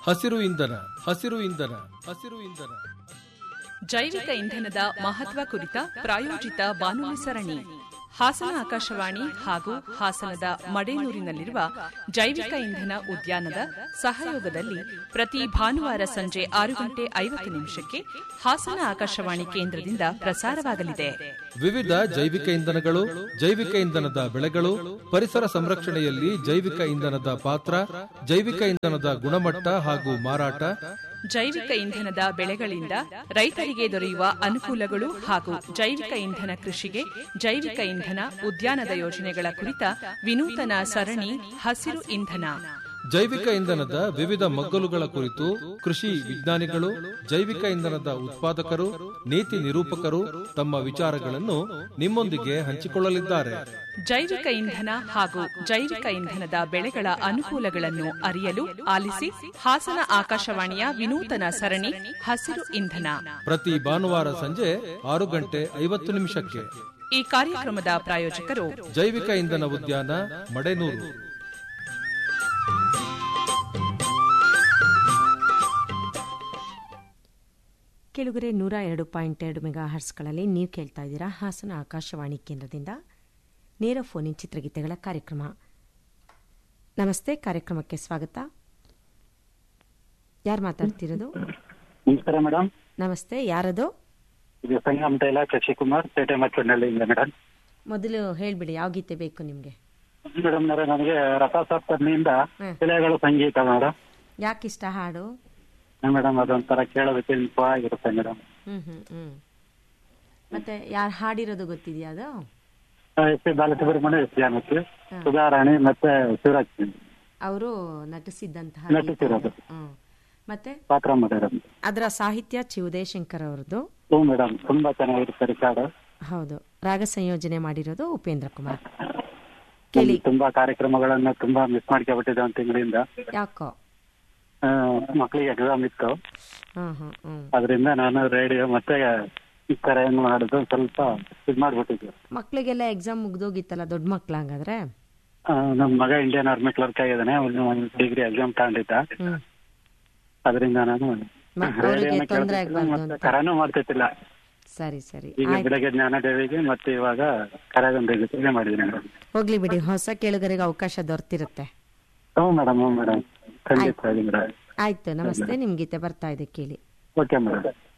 ಹಸಿರು ಇಂಧನ ಹಸಿರು ಇಂಧನ ಹಸಿರು ಇಂಧನ ಜೈವಿಕ ಇಂಧನದ ಮಹತ್ವ ಕುರಿತ ಪ್ರಾಯೋಜಿತ ಬಾನುಲಿ ಸರಣಿ ಹಾಸನ ಆಕಾಶವಾಣಿ ಹಾಗೂ ಹಾಸನದ ಮಡೇನೂರಿನಲ್ಲಿರುವ ಜೈವಿಕ ಇಂಧನ ಉದ್ಯಾನದ ಸಹಯೋಗದಲ್ಲಿ ಪ್ರತಿ ಭಾನುವಾರ ಸಂಜೆ ಆರು ಗಂಟೆ ಐವತ್ತು ನಿಮಿಷಕ್ಕೆ ಹಾಸನ ಆಕಾಶವಾಣಿ ಕೇಂದ್ರದಿಂದ ಪ್ರಸಾರವಾಗಲಿದೆ ವಿವಿಧ ಜೈವಿಕ ಇಂಧನಗಳು ಜೈವಿಕ ಇಂಧನದ ಬೆಳೆಗಳು ಪರಿಸರ ಸಂರಕ್ಷಣೆಯಲ್ಲಿ ಜೈವಿಕ ಇಂಧನದ ಪಾತ್ರ ಜೈವಿಕ ಇಂಧನದ ಗುಣಮಟ್ಟ ಹಾಗೂ ಮಾರಾಟ ಜೈವಿಕ ಇಂಧನದ ಬೆಳೆಗಳಿಂದ ರೈತರಿಗೆ ದೊರೆಯುವ ಅನುಕೂಲಗಳು ಹಾಗೂ ಜೈವಿಕ ಇಂಧನ ಕೃಷಿಗೆ ಜೈವಿಕ ಇಂಧನ ಉದ್ಯಾನದ ಯೋಜನೆಗಳ ಕುರಿತ ವಿನೂತನ ಸರಣಿ ಹಸಿರು ಇಂಧನ ಜೈವಿಕ ಇಂಧನದ ವಿವಿಧ ಮಗ್ಗಲುಗಳ ಕುರಿತು ಕೃಷಿ ವಿಜ್ಞಾನಿಗಳು ಜೈವಿಕ ಇಂಧನದ ಉತ್ಪಾದಕರು ನೀತಿ ನಿರೂಪಕರು ತಮ್ಮ ವಿಚಾರಗಳನ್ನು ನಿಮ್ಮೊಂದಿಗೆ ಹಂಚಿಕೊಳ್ಳಲಿದ್ದಾರೆ ಜೈವಿಕ ಇಂಧನ ಹಾಗೂ ಜೈವಿಕ ಇಂಧನದ ಬೆಳೆಗಳ ಅನುಕೂಲಗಳನ್ನು ಅರಿಯಲು ಆಲಿಸಿ ಹಾಸನ ಆಕಾಶವಾಣಿಯ ವಿನೂತನ ಸರಣಿ ಹಸಿರು ಇಂಧನ ಪ್ರತಿ ಭಾನುವಾರ ಸಂಜೆ ಆರು ಗಂಟೆ ಐವತ್ತು ನಿಮಿಷಕ್ಕೆ ಈ ಕಾರ್ಯಕ್ರಮದ ಪ್ರಾಯೋಜಕರು ಜೈವಿಕ ಇಂಧನ ಉದ್ಯಾನ ಮಡೆನೂರು ಕೆಳಗರೆ ನೂರ ಎರಡು ಪಾಯಿಂಟ್ ಎರಡು ಮೆಗಾ ಹರ್ಸ್ಗಳಲ್ಲಿ ನೀವು ಕೇಳ್ತಾ ಇದ್ದೀರಾ ಹಾಸನ ಆಕಾಶವಾಣಿ ಕೇಂದ್ರದಿಂದ ನೇರ ಫೋನಿನ್ ಚಿತ್ರಗೀತೆಗಳ ಕಾರ್ಯಕ್ರಮ ನಮಸ್ತೆ ಕಾರ್ಯಕ್ರಮಕ್ಕೆ ಸ್ವಾಗತ ಯಾರು ಮಾತಾಡ್ತಿರೋದು ನಮಸ್ಕಾರ ಮೇಡಮ್ ನಮಸ್ತೆ ಯಾರದು ಇದು ಸಂಗಮ್ ತೈಲ ಶಶಿಕುಮಾರ್ ಪೇಟೆ ಮಚ್ಚನಹಳ್ಳಿಯಿಂದ ಮೇಡಮ್ ಮೊದಲು ಹೇಳ್ಬಿಡಿ ಯಾವ ಗೀತೆ ಬೇಕು ನಿಮಗೆ ಮೇಡಮ್ ನನಗೆ ರಥಸಪ್ತಮಿಯಿಂದ ಹ್ಮ್. ಶಿಲೆಗಳು ಸಂಗೀತ ಮೇಡಮ್ ಯಾಕಿಷ್ಟ ಹಾಡು ಮೇಡಮ್ ಅದೊಂಥರ ಕೇಳೋದಕ್ಕೆ ಆಗಿರುತ್ತೆ ಮೇಡಮ್ ಹ್ಮ್ ಹ್ಮ್ ಹ್ಮ್ ಮತ್ತೆ ಯಾರು ಹಾಡಿರೋದು ಗೊತ್ತಿದೆಯಾ ಅದು S P Balasubrahmanyam S Janaki Sudharani ಮತ್ತೆ ಶಿವರಾಜ್ ಸಿಂಗ್ ಅವರು ನಟಿಸಿದ್ದಂತಹ ನಟಿಸಿರೋದು. ಗೀತೆ. ಹ್ಮ್ ಮತ್ತೆ ಪಾತ್ರ ಮೇಡಮ್ ಅದರ ಸಾಹಿತ್ಯ ಚಿ ಉದಯಶಂಕರ್ ಅವರದ್ದು ಹ್ಞೂ ಮೇಡಮ್ ತುಂಬಾ ಚೆನ್ನಾಗಿರುತ್ತೆ ರಿಕಾರ್ಡ್ ಹೌದು ರಾಗ ಸಂಯೋಜನೆ ಮಾಡಿರೋದು ಉಪೇಂದ್ರ ಕುಮಾರ್ ಕೇಳಿ ತುಂಬಾ ಕಾರ್ಯಕ್ರಮಗಳನ್ನ ತುಂಬಾ ಮಿಸ್ ಮಾಡ್ಕೊಬಿಟ್ಟಿದೆ ಒಂದ್ ತಿಂಗಳಿಂದ ಯಾಕೋ ಆ, ಮಕ್ಳಿಗೆ ಎಕ್ಸಾಮ್ ಇತ್ತು ಹ್ಮ್ ಹ್ಮ್ ಹ್ಮ್ ಅದರಿಂದ ನಾನು ರೇಡಿಯೋ ಮತ್ತೆ ಈ ಕರೆಯನ್ನು ಮಾಡಿದ್ದು ಸ್ವಲ್ಪ ಇದ್ ಮಾಡ್ಬಿಟ್ಟಿದ್ದೆ ಮಕ್ಳಿಗೆಲ್ಲ ಎಕ್ಸಾಮ್ ಮುಗ್ದೋಗಿತ್ತಲ್ಲ ದೊಡ್ಡ ಮಕ್ಳು ಹಂಗಾದ್ರೆ ಆ, ನಮ್ ಮಗ ಇಂಡಿಯನ್ ಆರ್ಮಿ ಕ್ಲರ್ಕ್ ಆಗಿದ್ದಾನೆ ಅವನು ಡಿಗ್ರಿ ಎಕ್ಸಾಮ್ ತಗೊಂಡಿದ್ದ ಹ್ಮ್ ಅದರಿಂದ ನಾನು ಮ- ಅವ್ರಿಗೆ ರೇಡಿಯೋನ ತೊಂದ್ರೆ ಕೇಳ್ತಿದ್ದೆ, ಆಗ್ಬಾರ್ದು ಮತ್ತೆ ಅಂತ. ಕರೆನೂ ಮಾಡ್ತಿದ್ದಿಲ್ಲ ಸರಿ ಸರಿ ಈಗ ಆಯ್ತು ಬೆಳಗ್ಗೆ ಜ್ಞಾನದೇವಿಗೆ ಮತ್ತೆ ಇವಾಗ ಕರೆಗೊಂದು ರಿಜಿಸ್ಟ್ರೇ ಮಾಡಿದ್ದೀನಿ ಮೇಡಮ್ ಹೋಗ್ಲಿ ಬಿಡಿ ಹೊಸ ಕೇಳುಗರಿಗೆ ಅವಕಾಶ ದೊರೆತಿರುತ್ತೆ ಹ್ಞೂ ಮೇಡಮ್ ಹ್ಞೂ ಮೇಡಮ್ ಖಂಡಿತ ಮೇಡಮ್ ಆಯ್ತು ನಮಸ್ತೆ ನಿಮ್ ಗೀತೆ ಬರ್ತಾ ಇದೆ ಕೇಳಿ ಓಕೆ ಮೇಡಮ್